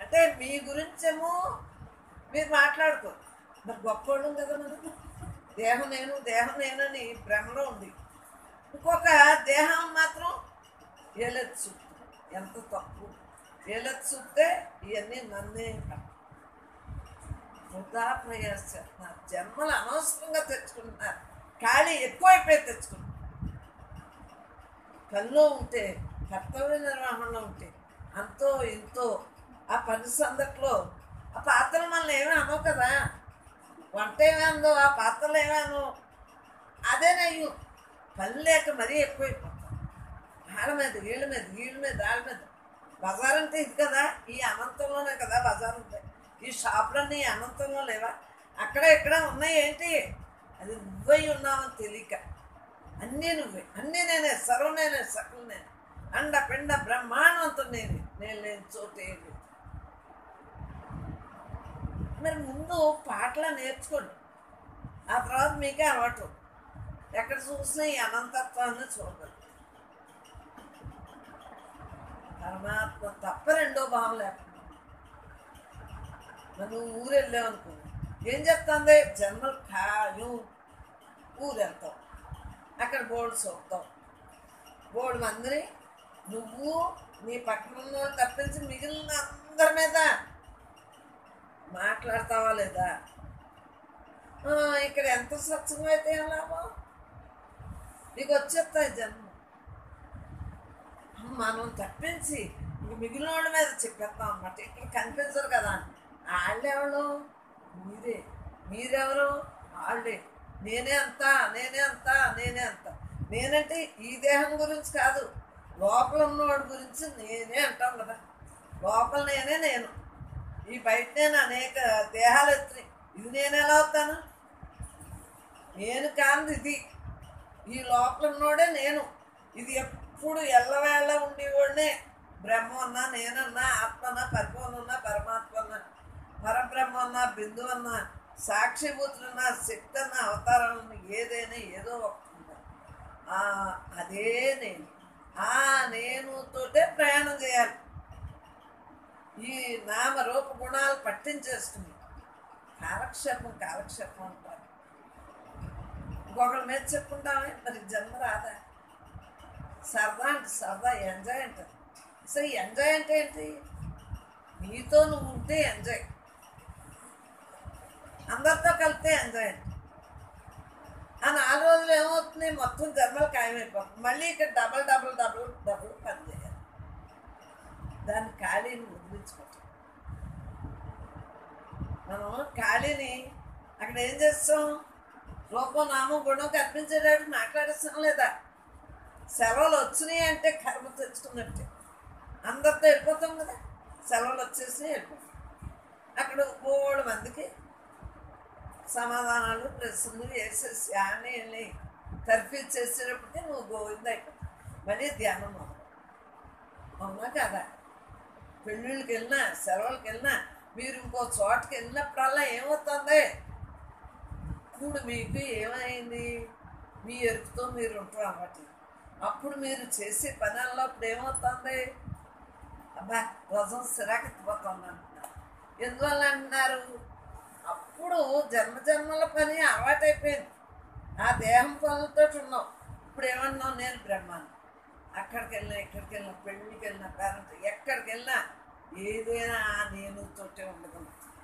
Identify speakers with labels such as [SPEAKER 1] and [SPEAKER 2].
[SPEAKER 1] అంటే మీ గురించేమో మీరు మాట్లాడుకో మరి గొప్పోళ్ళం కదా మనం దేహం నేను దేహం నేనని భ్రమలో ఉంది ఇంకొక దేహం మాత్రం ఏలెత్తి చూపుతుంది ఎంత తప్పు ఏలెత్తి చూపితే ఇవన్నీ నన్నే అంటారు. వృధా ప్రయాస చేస్తున్నారు జన్మలు అనవసరంగా తెచ్చుకుంటున్నారు ఖాళీ ఎక్కువైపోయి తెచ్చుకుంటున్నారు కల్లో ఉంటే కర్తవ్య నిర్వహణలో ఉంటే అంతో ఇంతో ఆ పని సందట్లో ఆ పాత్రలు మనల్ని ఏమీ అనవు కదా వంట ఏమేందో ఆ పాత్రలు ఏమేనో అదేనయ్యు పని లేక మరీ ఎక్కువైపోతాం వాళ్ళ మీద వీళ్ళ మీద వీళ్ళ మీద వాళ్ళ మీద బజార్ అంటే ఇది కదా ఈ అనంతంలోనే కదా బజార్ ఉంది ఈ షాపులన్నీ ఈ అనంతంలో లేవా అక్కడ ఇక్కడ ఉన్నాయి ఏంటి అది నువ్వై ఉన్నావని తెలియక అన్నీ నువ్వే అన్నీ నేనే సర్వ నేనే సకలు నేనే అండ పిండ బ్రహ్మాండంతో నేనే నేను లేని చోటు ఏది మరి ముందు పాటలు నేర్చుకోండి ఆ తర్వాత మీకే అలవాటు ఎక్కడ చూసినా ఈ అనంతత్వాన్ని చూడగలరు పరమాత్మ తప్ప రెండో భావం లేకుండా మరి నువ్వు ఊరు వెళ్ళావు అనుకో ఏం చెప్తుంది జన్మలు ఖాయం ఊరు వెళ్తావు అక్కడ బోర్డు చూస్తావు బోర్డు మందిని నువ్వు నీ పక్కన ఉన్న వాళ్ళు తప్పించి మిగిలిన అందరి మీద మాట్లాడతావా లేదా ఆ, ఇక్కడ ఎంత స్వచ్ఛంగా అయితే ఏం లాభం నీకు వచ్చేస్తాయి జన్మ మనం తప్పించి ఇంక మిగిలిన వాళ్ళ మీద చెప్పేస్తాం అన్నమాట ఇక్కడ కనిపించరు కదా వాళ్ళెవరు మీరే మీరెవరు వాళ్ళే నేనే అంత నేనే అంత నేనే అంత నేనంటే ఈ దేహం గురించి కాదు లోపల ఉన్నవాడి గురించి నేనే అంటాం కదా లోపల నేనే నేను ఈ బయట నేను అనేక దేహాలు ఎత్తున్నాయి ఇది నేను ఎలా అవుతాను నేను కాదు ఇది ఈ లోపల ఉన్నోడే నేను ఇది ఎప్పుడు ఎల్లవేళ ఉండేవాడినే బ్రహ్మ అన్నా నేనన్నా ఆత్మన్నా పరిపూర్ణన్నా పరమాత్మ అన్నా పరబ్రహ్మ అన్నా బిందు అన్నా సాక్షిభూతులన్నా శక్తి అన్న అవతారాలను ఏదైనా ఏదో ఒకటి ఉంది. ఆ అదే నేను ఆ నేనుతోటే ప్రయాణం చేయాలి ఈ నామ రూప గుణాలు పట్టించేస్తుంది కాలక్షేపం కాలక్షేపం అంటారు ఇంకొకరి మీద చెప్పుకుంటామే మరి జన్మ రాదా సరదా అంటే సరదా ఎంజాయ్ అంటారు అసలు ఎంజాయ్ అంటే ఏంటి నీతో నువ్వు ఉంటే ఎంజాయ్ అందరితో కలిపితే ఎంజాయ్ అంటే ఆ నాలుగు రోజులు ఏమవుతుంది మొత్తం జన్మలు ఖాయమైపోతుంది మళ్ళీ ఇక్కడ డబల్ డబల్ డబల్ డబల్ పని చేయాలి దాన్ని ఖాళీని వదిలించుకోవటం మనం ఖాళీని అక్కడ ఏం చేస్తాం రూపం నామం గుణం కనిపించేటట్టు మాట్లాడేస్తాం లేదా సెలవులు వచ్చినాయి అంటే కర్మ తెచ్చుకున్నట్టే అందరితో వెళ్ళిపోతాం కదా సెలవులు వచ్చేసి వెళ్ళిపోతాం అక్కడ మూడు మందికి సమాధానాలు ప్రశ్నలు వేసేసి అని వెళ్ళి తర్ఫీ చేసేటప్పటికి నువ్వు గోవింద అయిపోతావు మళ్ళీ ధ్యానం మొదలు అవునా కదా పెళ్ళిళ్ళకి వెళ్ళినా సెలవులకి వెళ్ళినా మీరు ఇంకో చోటకి వెళ్ళినప్పుడల్లా ఏమవుతుంది ఇప్పుడు మీకు ఏమైంది మీ ఎరుపుతో మీరు ఉంటారు అన్నమాట అప్పుడు మీరు చేసే పనుల్లో అప్పుడు ఏమవుతుంది అబ్బా రోజం సిరాకెత్తిపోతుంది అంటున్నారు ఎందువల్ల అంటున్నారు అప్పుడు జన్మ జన్మల పని అలవాటైపోయింది ఆ దేహం పనులతో ఉన్నావు ఇప్పుడు ఏమన్నావు నేను బ్రహ్మాన్ని అక్కడికి వెళ్ళినా ఇక్కడికి వెళ్ళినా పెళ్ళికి వెళ్ళినా పేరెంట్ ఎక్కడికి వెళ్ళినా ఏదైనా ఆ నేను తోటే ఉండదు